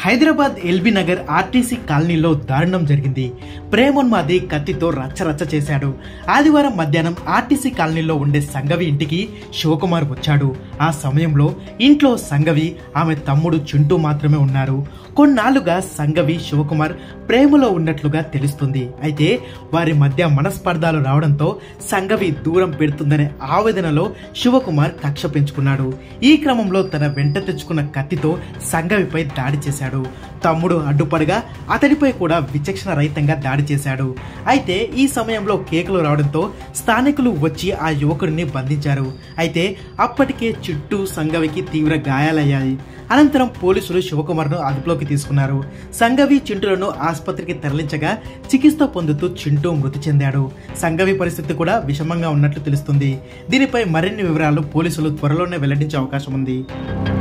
Hyderabad LB Nagar RTC కాలనీలో దారుణం జరిగింది ప్రేమోన్మాది కత్తితో రచ్చరచ్చ చేశాడు ఆదివారం మధ్యాహ్నం ఆర్టీసీ కాలనీలో ఉండే సంగవి ఇంటికి శివకుమార్ వచ్చాడు ఆ సమయంలో ఇంట్లో సంగవి ఆమె తమ్ముడు చింటూ మాత్రమే ఉన్నారు కొన్నాళ్లుగా సంగవి శివకుమార్ ప్రేమలో ఉన్నట్లుగా తెలుస్తుంది అయితే వారి మధ్య మనస్పర్ధాలు రావడంతో సంగవి దూరం పెడుతుందనే ఆవేదనలో శివకుమార్ కక్ష పెంచుకున్నాడు ఈ క్రమంలో తన వెంట తెచ్చుకున్న కత్తితో సంగవిపై దాడి చేశాడు తమ్ముడు అడ్డుపడగా అతడిపై కూడా విచక్షణ రహితంగా దాడి చేశాడు అయితే ఈ సమయంలో కేకలు రావడంతో స్థానికులు వచ్చి ఆ యువకుడిని బంధించారు అయితే అప్పటికే చుట్టూ సంగవికి తీవ్ర గాయాలయ్యాయి అనంతరం పోలీసులు శివకుమార్ను అదుపులోకి తీసుకున్నారు సంగవి చింటూలను ఆసుపత్రికి తరలించగా చికిత్స పొందుతూ చింటూ మృతి చెందాడు సంగవి పరిస్థితి కూడా విషమంగా ఉన్నట్లు తెలుస్తుంది దీనిపై మరిన్ని వివరాలు పోలీసులు త్వరలోనే వెల్లడించే అవకాశం ఉంది